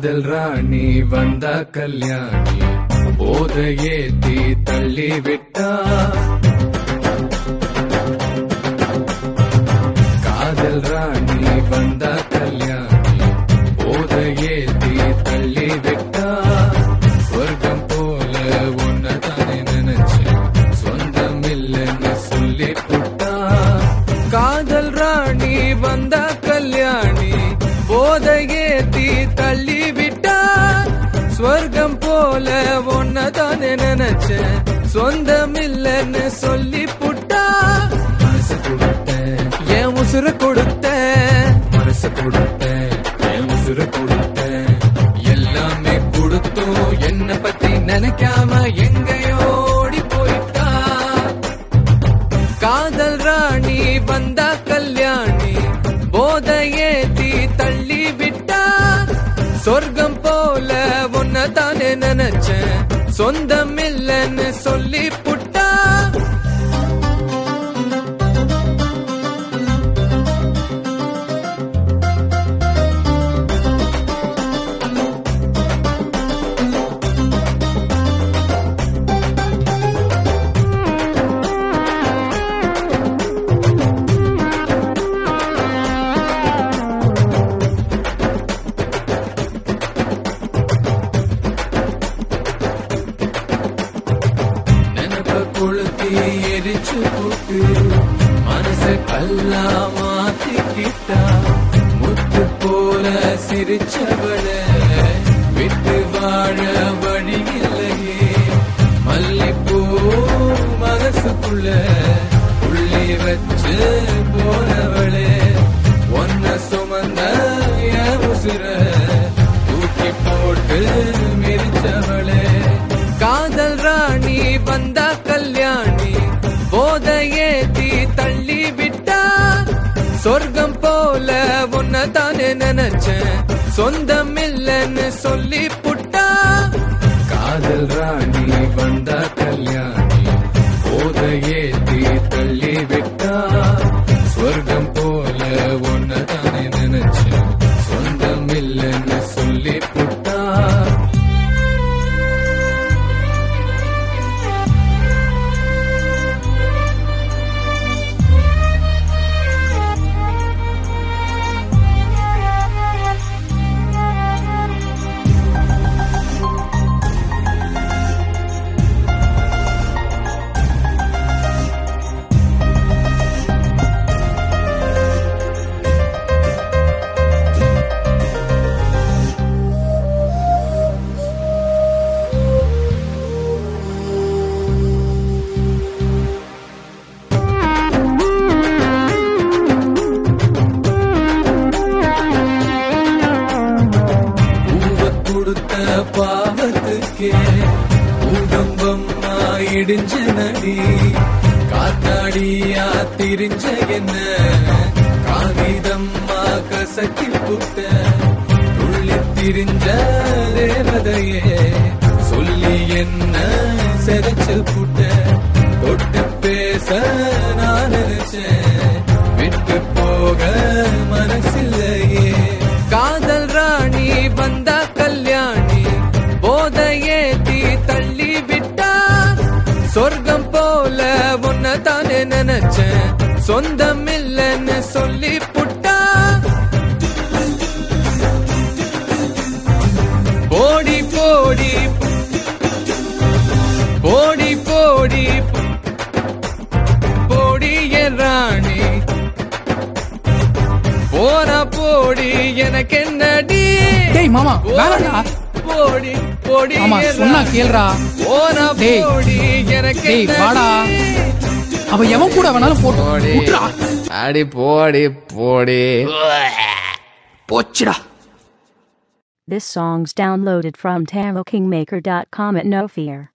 காதல் ராணி வந்த கல்யாணி போதையே தீ தள்ளி விட்டா காதல் ராணி வந்த கல்யாணி போதையே தீ தள்ளி விட்டா சொர்க்கம் போல உன்னதானே நினைச்சேன் சொந்தம் இல்லைன்னு சொல்லி புட்டா காதல் ராணி வந்த கல்யாணி போதையே தீ தள்ளி விட்டா ஸ்வர்க்கம் போல ஒன்னதானே நினைச்சேன் சொந்தம் இல்லைன்னு சொல்லி புட்டா மனசு கொடுத்தேன் என் உசுர கொடுத்தேன் மனசு கொடுத்தேன் என் உசுர கொடுத்தேன் எல்லாமே கொடுத்தும் என்ன பத்தி நினைக்காம எங்கேயோ ஓடி போயிட்டா காதல் ராணி வந்தா கல்யாணி போதையே தீ தள்ளி விட்டா சொர்க்கம் போல உன்னை தானே நினைச்சேன் சொந்தம் இல்லைன்னு சொல்லி புட்டா நினப்ப கொளுத்தி எரிச்சு போட்டு மனச கல்லா மாத்திக்கிட்டா முத்து போல சிரிச்சவள விட்டு வாழ வழி இல்லையே மல்லிப்பூ மனசுக்குள்ள உள்ளி வச்சு போனவளே ஒன்ன சுமந்த என் உசுர தூக்கி போட்டு மிரிச்சவளே காதல் ராணி வந்தா கல்யாணி போதையே தீ தள்ளி விட்டா சொர்க்கம் போல உன்னை தானே நினைச்சேன் சொந்தம் இல்லைன்னு சொல்லி புட்டா காதல் ராணி வந்தா கல்யாணி போதையே தீ தள்ளி விட்டா சொர்க்கம் போல உன்னை தானே நினைச்சேன் சொந்தம் இல்லைன்னு சொல்லி புட்டா பூவ கொடுத்த பாவத்துக்கே பூகம்பம்மா இடிஞ்ச நடி காத்தாடியா திரிஞ்ச என்ன காகிதம்மா கசக்கி புட்ட துள்ளி திரிஞ்ச தேவதையே சொல்லி என்ன செதைச்சு புட்ட தொட்டு பேச நான் நினைச்சேன் விட்டு போக மனசில்லையே காதல் ராணி வந்தா கல்யாணி போதையே தீ தள்ளி விட்டா சொர்க்கம் போல உன்னை தானே நினைச்சேன் சொந்தம் இல்லைன்னு சொல்லி புட்டா போடி போடி போடி போடி போடி என் ராணி போனா போடி எனக்கு என்னடி டேய் மாமா வேணாடா போடி போடி மாமா என் சொன்னா ராணி. கேளுடா போனா டேய். போடி எனக்கு டேய், என்னடி? வாடா. அவ எவன் கூட வேணாலும் போட்டு போடி விட்றா அடி போடி போடி போச்சுடா This song's downloaded from TaroKingmaker.com at no fear.